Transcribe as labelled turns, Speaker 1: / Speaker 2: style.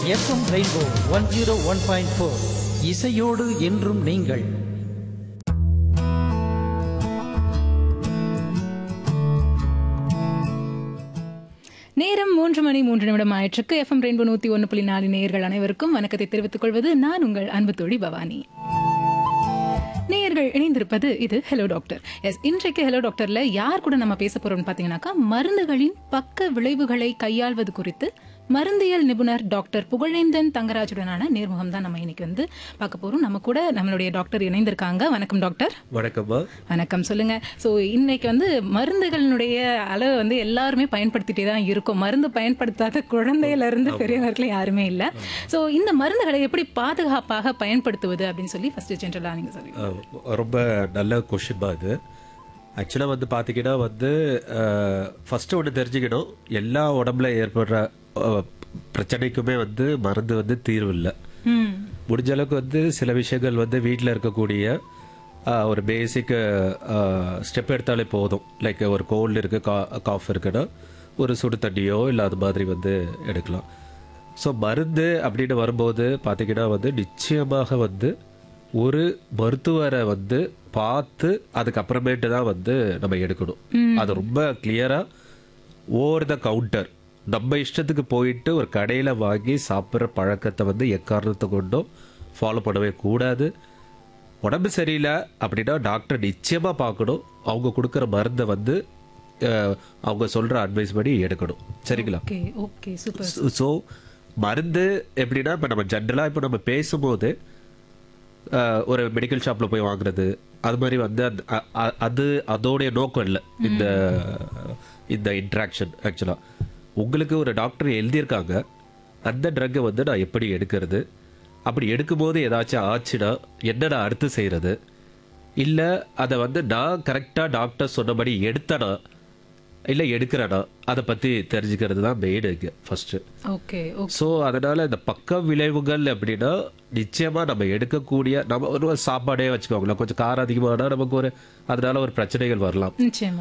Speaker 1: FM rainbow one zero one point four இசையோடு என்றும் நீங்கள்
Speaker 2: நேரம் மூன்று மணி மூன்று நிமிடம் ஆயிற்றுக்கு எஃப்எம் ரெயின்போ நூத்தி ஒன்று புள்ளி நாலு நேயர்கள் அனைவருக்கும் வணக்கத்தை தெரிவித்துக் கொள்வது நான் உங்கள் அன்பு தோழி பவானி நேயர்கள் இணைந்திருப்பது இது ஹலோ டாக்டர் எஸ் இன்றைக்கு ஹலோ டாக்டர்ல யார் கூட நம்ம பேச போறோம்னு பாத்தீங்கன்னாக்கா மருந்துகளின் பக்க விளைவுகளை கையாள்வது குறித்து மருந்தியல் நிபுணர் டாக்டர் புகழேந்தன் தங்கராஜுடனான நேர்முகம் தான் நம்ம இன்னைக்கு வந்து பார்க்க போறோம் நம்ம கூட நம்மளுடைய டாக்டர் இணைந்திருக்காங்க வணக்கம் டாக்டர்
Speaker 3: வணக்கம்மா
Speaker 2: வணக்கம் சொல்லுங்க ஸோ இன்னைக்கு வந்து மருந்துகளினுடைய அளவு வந்து எல்லாருமே பயன்படுத்திட்டே தான் இருக்கும் மருந்து பயன்படுத்தாத குழந்தையில இருந்து பெரியவர்கள் யாருமே இல்லை ஸோ இந்த மருந்துகளை எப்படி பாதுகாப்பாக பயன்படுத்துவது அப்படின்னு சொல்லி ஃபர்ஸ்ட் ஜென்ரலாக நீங்க சொல்லுங்க
Speaker 3: அஹ் ரொம்ப நல்ல கொஷின்மா இது ஆக்சுவலாக வந்து பார்த்தீங்கன்னா வந்து ஃபஸ்ட்டு ஒன்று தெரிஞ்சுக்கணும் எல்லா உடம்புல ஏற்படுற அஹ், பிரச்சனைக்குமே வந்து மருந்து வந்து தீர்வு இல்லை
Speaker 2: ம்
Speaker 3: முடிஞ்ச அளவுக்கு வந்து சில விஷயங்கள் வந்து வீட்டில் இருக்கக்கூடிய அஹ், ஒரு பேசிக் ஸ்டெப் எடுத்தாலே போதும் லைக் ஒரு கோல்டு இருக்குது கா காஃப் இருக்குன்னா ஒரு சுடு தண்ணியோ இல்லை அது மாதிரி வந்து எடுக்கலாம் ஸோ மருந்து அப்படின்னு வரும்போது பார்த்தீங்கன்னா வந்து நிச்சயமாக வந்து ஒரு மருத்துவரை வந்து பார்த்து அதுக்கப்புறமேட்டு தான் வந்து நம்ம எடுக்கணும் அது ரொம்ப கிளியராக ஓவர் த கவுண்டர் நம்ம இஷ்டத்துக்கு போயிட்டு ஒரு கடையில் வாங்கி சாப்பிட்ற பழக்கத்தை வந்து எக்காரணத்தை கொண்டும் ஃபாலோ பண்ணவே கூடாது உடம்பு சரியில்லை அப்படின்னா டாக்டர் நிச்சயமாக பார்க்கணும் அவங்க கொடுக்குற மருந்தை வந்து அஹ், அவங்க சொல்கிற அட்வைஸ் படி எடுக்கணும் சரிங்களா
Speaker 2: ஓகே ஓகே சூப்பர்
Speaker 3: ஸோ மருந்து எப்படின்னா இப்போ நம்ம ஜென்ரலாக இப்போ நம்ம பேசும்போது அஹ், ஒரு மெடிக்கல் ஷாப்பில் போய் வாங்குறது அது மாதிரி வந்து அந்த- அ- அ- அது அதோடைய நோக்கம் இல்லை இந்த இந்த இன்ட்ராக்ஷன் ஆக்சுவலாக உங்களுக்கு ஒரு டாக்டர் எழுதியிருக்காங்க அந்த ட்ரக்கை வந்து நான் எப்படி எடுக்கிறது அப்படி எடுக்கும்போது ஏதாச்சும் ஆச்சுன்னா என்னடா அடுத்து செய்கிறது இல்லை அதை வந்து நான் கரெக்டாக டாக்டர் சொன்னபடி எடுத்தனா இல்லை எடுக்கிறேனா அதை பற்றி தெரிஞ்சுக்கிறது தான் மெயின் இங்கே ஃபஸ்ட்டு
Speaker 2: ஓகே ஓகே
Speaker 3: ஸோ அதனால் இந்த பக்க விளைவுகள் அப்படின்னா நிச்சயமாக நம்ம எடுக்கக்கூடிய நம்ம ஒரு சாப்பாடே வச்சுக்கோங்களேன் கொஞ்சம் காரம் அதிகமானா நமக்கு ஒரு அதனால ஒரு பிரச்சனைகள் வரலாம்
Speaker 2: நிச்சயமா